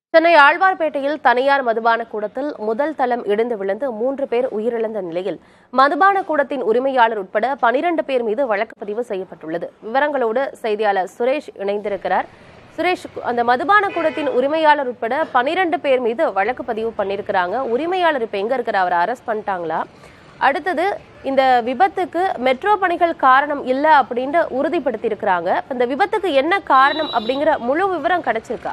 சென்னை ஆழ்வார்பேட்டையில் தனியார் மதுபான கூடத்தில் முதல் தளம் இடிந்து விழுந்து மூன்று பேர் உயிரிழந்த நிலையில் மதுபான கூடத்தின் உரிமையாளர் உட்பட பனிரெண்டு பேர் மீது வழக்கு பதிவு செய்யப்பட்டுள்ளது விவரங்களோடு செய்தியாளர் சுரேஷ் இணைந்திருக்கிறார் சுரேஷ் அந்த மதுபான கூடத்தின் உரிமையாளர் உட்பட பனிரெண்டு பேர் மீது வழக்கு பதிவு பண்ணியிருக்கிறாங்க உரிமையாளர் இப்ப எங்க இருக்கிற அவரை அரெஸ்ட் பண்ணிட்டாங்களா அடுத்தது இந்த விபத்துக்கு மெட்ரோ பணிகள் காரணம் இல்ல அப்படின்னு உறுதிப்படுத்தி இருக்கிறாங்க இந்த விபத்துக்கு என்ன காரணம் அப்படிங்கிற முழு விவரம் கிடைச்சிருக்கா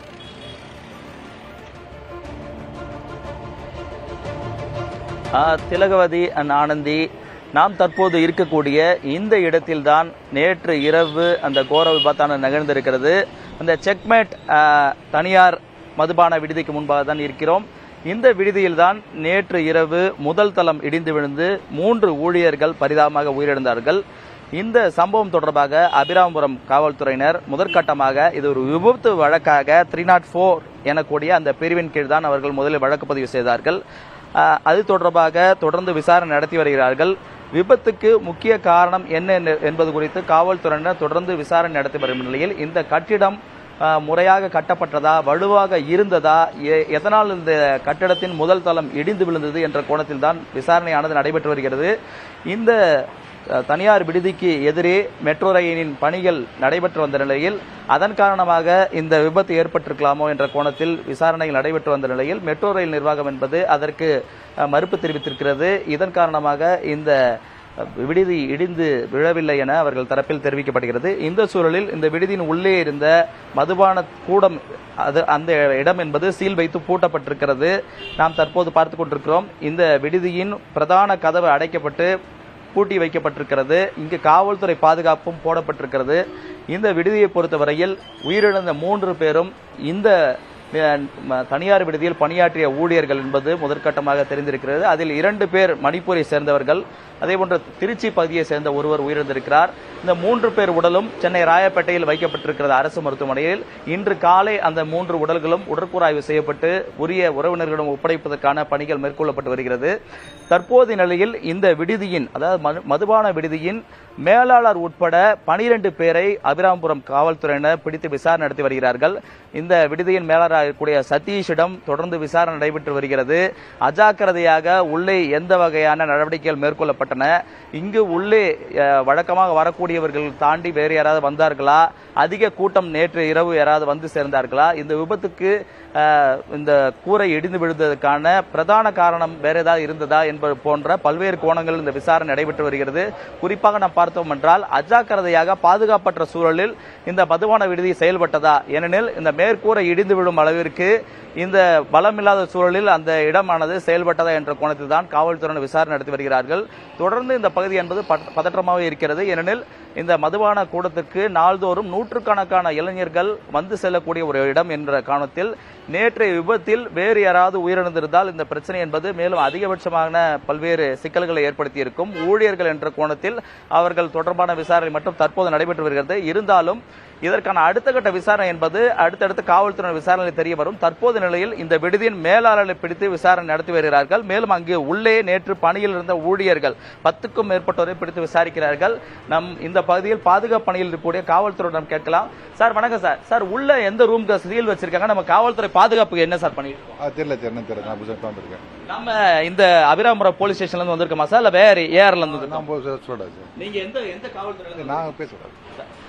ஆ, திலகவதி அண்ட் ஆனந்தி நாம் தற்போது இருக்கக்கூடிய இந்த இடத்தில்தான் நேற்று இரவு அந்த கோர விபத்தான நிகழ்ந்திருக்கிறது அந்த செக்மேட் ஆ, தனியார் மதுபான விடுதிக்கு முன்பாக தான் இருக்கிறோம் இந்த விடுதியில்தான் நேற்று இரவு முதல் தளம் இடிந்து விழுந்து மூன்று ஊழியர்கள் பரிதாபமாக உயிரிழந்தார்கள் இந்த சம்பவம் தொடர்பாக அபிராமபுரம் காவல்துறையினர் முதற்கட்டமாக இது ஒரு விபத்து வழக்காக த்ரீ நாட் ஃபோர் எனக்கூடிய அந்த பிரிவின் கீழ் தான் அவர்கள் முதலில் வழக்கு பதிவு செய்தார்கள் ஆஹ் அது தொடர்பாக தொடர்ந்து விசாரணை நடத்தி வருகிறார்கள் விபத்துக்கு முக்கிய காரணம் என்ன என்ன- என்பது குறித்து காவல்துறையினர் தொடர்ந்து விசாரணை நடத்தி வரும் நிலையில் இந்த கட்டிடம் ஆஹ், முறையாக கட்டப்பட்டதா வலுவாக இருந்ததா எ- எதனால் இந்த கட்டிடத்தின் முதல் தளம் இடிந்து விழுந்தது என்ற கோணத்தில் தான் விசாரணையானது நடைபெற்று வருகிறது இந்த அஹ், தனியார் விடுதிக்கு எதிரே மெட்ரோ ரயிலின் பணிகள் நடைபெற்று வந்த நிலையில் அதன் காரணமாக இந்த விபத்து ஏற்பட்டிருக்கலாமோ என்ற கோணத்தில் விசாரணைகள் நடைபெற்று வந்த நிலையில் மெட்ரோ ரயில் நிர்வாகம் என்பது அதற்கு அஹ், மறுப்பு தெரிவித்திருக்கிறது இதன் காரணமாக இந்த அஹ், விடுதி இடிந்து விழவில்லை என அவர்கள் தரப்பில் தெரிவிக்கப்படுகிறது இந்த சூழலில் இந்த விடுதியின் உள்ளே இருந்த மதுபான கூடம் அது அந்த இடம் என்பது சீல் வைத்து பூட்டப்பட்டிருக்கிறது நாம் தற்போது பார்த்துக் கொண்டிருக்கிறோம் இந்த விடுதியின் பிரதான கதவு அடைக்கப்பட்டு பூட்டி வைக்கப்பட்டிருக்கிறது இங்கு காவல்துறை பாதுகாப்பும் போடப்பட்டிருக்கிறது இந்த விடுதியை பொறுத்தவரையில் உயிரிழந்த மூன்று பேரும் இந்த அஹ், ம- தனியார் விடுதியில் பணியாற்றிய ஊழியர்கள் என்பது முதற்கட்டமாக தெரிந்திருக்கிறது அதில் இரண்டு பேர் மணிப்பூரை சேர்ந்தவர்கள் அதேபோன்று திருச்சி பகுதியை சேர்ந்த ஒருவர் உயிரிழந்திருக்கிறார் இந்த மூன்று பேர் உடலும் சென்னை ராயப்பேட்டையில் வைக்கப்பட்டிருக்கிறது அரசு மருத்துவமனையில் இன்று காலை அந்த மூன்று உடல்களும் உடற்கூறாய்வு செய்யப்பட்டு உரிய உறவினர்களிடம் ஒப்படைப்பதற்கான பணிகள் மேற்கொள்ளப்பட்டு வருகிறது தற்போதைய நிலையில் இந்த விடுதியின் அதாவது மது- மதுபான விடுதியின் மேலாளர் உட்பட பனிரெண்டு பேரை அபிராமபுரம் காவல்துறையினர் பிடித்து விசாரணை நடத்தி வருகிறார்கள் இந்த விடுதியின் மேலாளராக இருக்கக்கூடிய சதீஷிடம் தொடர்ந்து விசாரணை நடைபெற்று வருகிறது அஜாக்கிரதையாக உள்ளே எந்த வகையான நடவடிக்கைகள் மேற்கொள்ளப்பட்டன இங்கு உள்ளே அஹ், வழக்கமாக வரக்கூடியவர்கள் தாண்டி வேறு யாராவது வந்தார்களா அதிக கூட்டம் நேற்று இரவு யாராவது வந்து சேர்ந்தார்களா இந்த விபத்துக்கு அஹ், இந்த கூரை இடிந்து விழுந்ததற்கான பிரதான காரணம் வேற ஏதாவது இருந்ததா என்பது போன்ற பல்வேறு கோணங்கள் இந்த விசாரணை நடைபெற்று வருகிறது குறிப்பாக நாம் பார்த்தோம் என்றால் அஜாக்கிரதையாக பாதுகாப்பற்ற சூழலில் இந்த மதுபான விடுதி செயல்பட்டதா ஏனெனில் இந்த மேற்கூரை இடிந்து விழும் அளவிற்கு இந்த பலமில்லாத சூழலில் அந்த இடமானது செயல்பட்டதா என்ற கோணத்தில் தான் காவல்துறையினர் விசாரணை நடத்தி வருகிறார்கள் தொடர்ந்து இந்த பகுதி என்பது பத- பதற்றமாக இருக்கிறது ஏனெனில் இந்த மதுபான கூடத்திற்கு நாள்தோறும் நூற்றுக்கணக்கான இளைஞர்கள் வந்து செல்லக்கூடிய ஒரு இடம் என்ற காரணத்தில் நேற்றைய விபத்தில் வேறு யாராவது உயிரிழந்திருந்தால் இந்த பிரச்சனை என்பது மேலும் அதிகபட்சமான பல்வேறு சிக்கல்களை ஏற்படுத்தியிருக்கும் ஊழியர்கள் என்ற கோணத்தில் அவர்கள் தொடர்பான விசாரணை மட்டும் தற்போது நடைபெற்று வருகிறது இருந்தாலும் இதற்கான அடுத்த கட்ட விசாரணை என்பது அடுத்தடுத்து காவல்துறை விசாரணை தெரிய வரும் தற்போது நிலையில் இந்த விடுதியின் மேலாளரை பிடித்து விசாரணை நடத்தி வருகிறார்கள் மேலும் அங்கு உள்ளே நேற்று பணியில் இருந்த ஊழியர்கள் பத்துக்கும் மேற்பட்டோரை பிடித்து விசாரிக்கிறார்கள் நம் இந்த பகுதியில் பாதுகாப்பு பணியில் இருக்கக்கூடிய காவல்துறையிடம் கேட்கலாம் சார் வணக்கம் சார் சார் உள்ள எந்த ரூம்க்கு சீல் வச்சிருக்காங்க நம்ம காவல்துறை பாதுகாப்புக்கு என்ன சார் பண்ணிட்டு இருக்கோம் ஆ தெரியல சார் என்ன தெரியல நான் புதுசாக உட்காந்துருக்கேன் நம்ம இந்த அபிராமபுரம் போலீஸ் ஸ்டேஷன்ல இருந்து வந்திருக்கோமா சார் இல்ல வேற ஏஆர்ல இருந்து வந்திருக்கோமா? நான் போய் சொல்லக்கூடாது சார் நீங்க எந்த எந்த காவல்துறையில நான் பேசக்கூடாது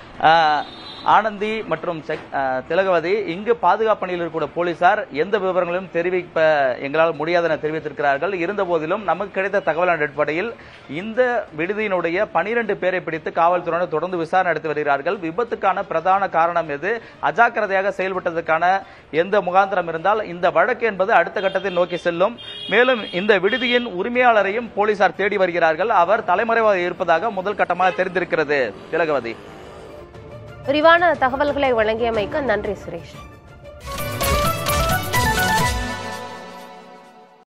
ஆஹ் ஆனந்தி மற்றும் செக்- ஆஹ் திலகவதி இங்கு பாதுகாப்பு பணியில் இருக்கக்கூடிய போலீசார் எந்த விவரங்களையும் தெரிவிக்க எங்களால் முடியாது என தெரிவித்திருக்கிறார்கள் இருந்த போதிலும் நமக்கு கிடைத்த தகவல் அடிப்படையில் இந்த விடுதியினுடைய பனிரெண்டு பேரை பிடித்து காவல்துறையினர் தொடர்ந்து விசாரணை நடத்தி வருகிறார்கள் விபத்துக்கான பிரதான காரணம் எது அஜாக்கிரதையாக செயல்பட்டதற்கான எந்த முகாந்திரம் இருந்தால் இந்த வழக்கு என்பது அடுத்த கட்டத்தில் நோக்கி செல்லும் மேலும் இந்த விடுதியின் உரிமையாளரையும் போலீசார் தேடி வருகிறார்கள் அவர் தலைமறைவாக இருப்பதாக முதல் கட்டமாக தெரிந்திருக்கிறது திலகவதி விரிவான தகவல்களை வழங்கியமைக்கு நன்றி சுரேஷ்